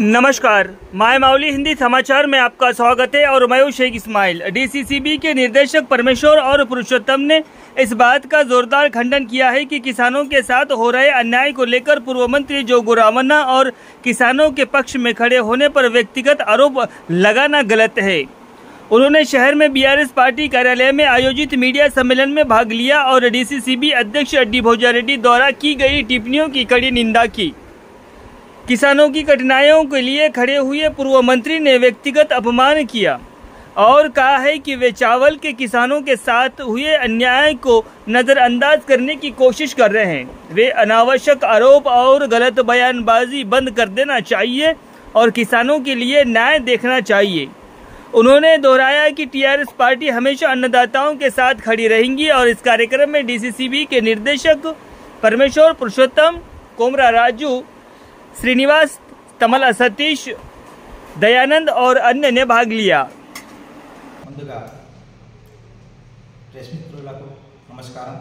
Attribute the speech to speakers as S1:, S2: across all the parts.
S1: नमस्कार माय माउली हिंदी समाचार में आपका स्वागत है और मैं हूं शेख इस्माइल डीसीसीबी के निर्देशक परमेश्वर और पुरुषोत्तम ने इस बात का जोरदार खंडन किया है कि किसानों के साथ हो रहे अन्याय को लेकर पूर्व मंत्री जोगू रामन्ना और किसानों के पक्ष में खड़े होने पर व्यक्तिगत आरोप लगाना गलत है उन्होंने शहर में बीआरएस पार्टी कार्यालय में आयोजित मीडिया सम्मेलन में भाग लिया और डीसीसीबी अध्यक्ष डी भोजा रेड्डी द्वारा की गई टिप्पणियों की कड़ी निंदा की किसानों की कठिनाइयों के लिए खड़े हुए पूर्व मंत्री ने व्यक्तिगत अपमान किया और कहा है कि वे चावल के किसानों के साथ हुए अन्याय को नजरअंदाज करने की कोशिश कर रहे हैं वे अनावश्यक आरोप और गलत बयानबाजी बंद कर देना चाहिए और किसानों के लिए न्याय देखना चाहिए उन्होंने दोहराया कि टीआरएस पार्टी हमेशा अन्नदाताओं के साथ खड़ी रहेंगी और इस कार्यक्रम में डीसीसीबी के निर्देशक परमेश्वर पुरुषोत्तम कोमरा राजू श्रीनिवास तमल सतीश दयानंद और अन्य ने भाग लिया
S2: ముందుగా ప్రెస్ మిత్రులకు నమస్కారం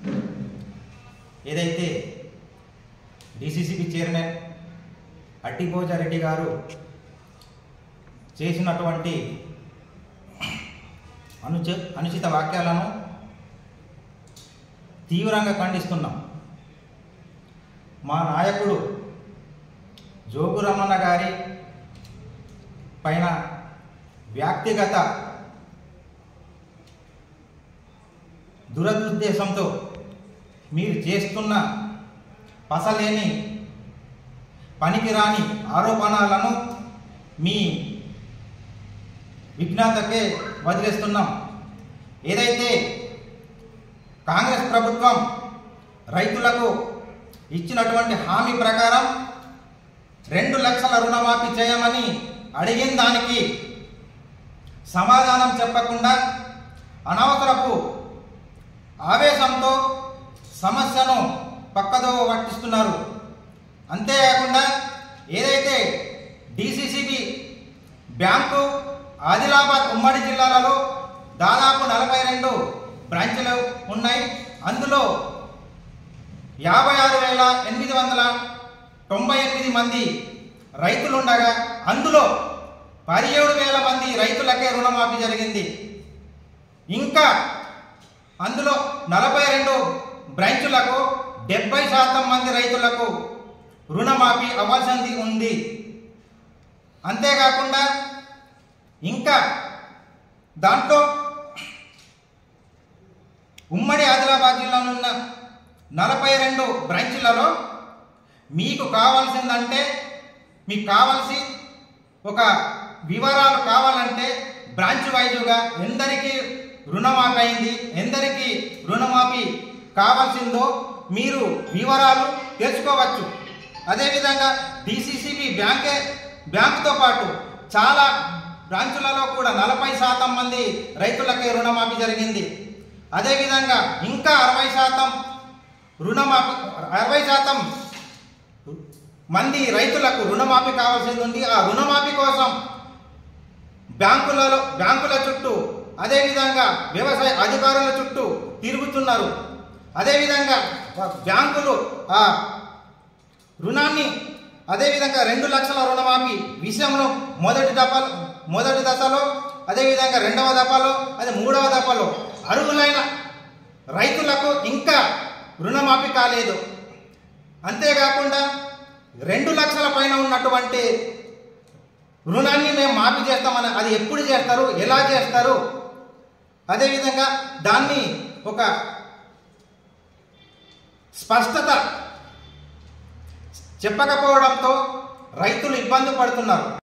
S2: ఏదైతే డిసిసిబి చైర్మన్ అట్టిభోజారెడ్డి గారు చేసినటువంటి అనుచ అనుచిత వాక్యాలను తీవ్రంగా ఖండిస్తున్నాం మా నాయకుడు జోగు రమణ గారి పైన వ్యక్తిగత దురదుద్దేశంతో మీరు చేస్తున్న పసలేని పనికిరాని ఆరోపణలను మీ విజ్ఞాతకే వదిలేస్తున్నాం ఏదైతే కాంగ్రెస్ ప్రభుత్వం రైతులకు ఇచ్చినటువంటి హామీ ప్రకారం రెండు లక్షల రుణమాఫీ చేయమని అడిగిన దానికి సమాధానం చెప్పకుండా అనవసరపు ఆవేశంతో సమస్యను పక్కదో పట్టిస్తున్నారు అంతేకాకుండా ఏదైతే డిసిసిబి బ్యాంకు ఆదిలాబాద్ ఉమ్మడి జిల్లాలలో దాదాపు నలభై రెండు బ్రాంచ్లు ఉన్నాయి అందులో యాభై ఆరు వేల ఎనిమిది వందల తొంభై ఎనిమిది మంది రైతులుండగా అందులో పదిహేడు వేల మంది రైతులకే రుణమాఫీ జరిగింది ఇంకా అందులో నలభై రెండు బ్రాంచులకు డెబ్బై శాతం మంది రైతులకు రుణమాఫీ అవ్వాల్సింది ఉంది అంతేకాకుండా ఇంకా దాంట్లో ఉమ్మడి ఆదిలాబాద్ జిల్లాలో ఉన్న నలభై రెండు బ్రాంచ్లలో మీకు కావాల్సిందంటే మీకు కావాల్సి ఒక వివరాలు కావాలంటే బ్రాంచ్ వైజుగా ఎందరికి రుణమాఫీ అయింది ఎందరికి రుణమాఫీ కావాల్సిందో మీరు వివరాలు తెలుసుకోవచ్చు అదేవిధంగా డిసిసిబి బ్యాంకే బ్యాంకుతో పాటు చాలా బ్రాంచులలో కూడా నలభై శాతం మంది రైతులకే రుణమాఫీ జరిగింది అదేవిధంగా ఇంకా అరవై శాతం రుణమాఫీ అరవై శాతం మంది రైతులకు రుణమాఫీ కావాల్సింది ఉంది ఆ రుణమాఫీ కోసం బ్యాంకులలో బ్యాంకుల చుట్టూ అదేవిధంగా వ్యవసాయ అధికారుల చుట్టూ తిరుగుతున్నారు అదేవిధంగా బ్యాంకులు ఆ రుణాన్ని అదేవిధంగా రెండు లక్షల రుణమాఫీ విషయంలో మొదటి దఫలో మొదటి దశలో అదేవిధంగా రెండవ దఫలో అదే మూడవ దఫలో అర్హులైన రైతులకు ఇంకా రుణమాఫీ కాలేదు అంతేకాకుండా రెండు లక్షల పైన ఉన్నటువంటి రుణాన్ని మేము మాఫీ చేస్తామని అది ఎప్పుడు చేస్తారు ఎలా చేస్తారు అదేవిధంగా దాన్ని ఒక స్పష్టత చెప్పకపోవడంతో రైతులు ఇబ్బంది పడుతున్నారు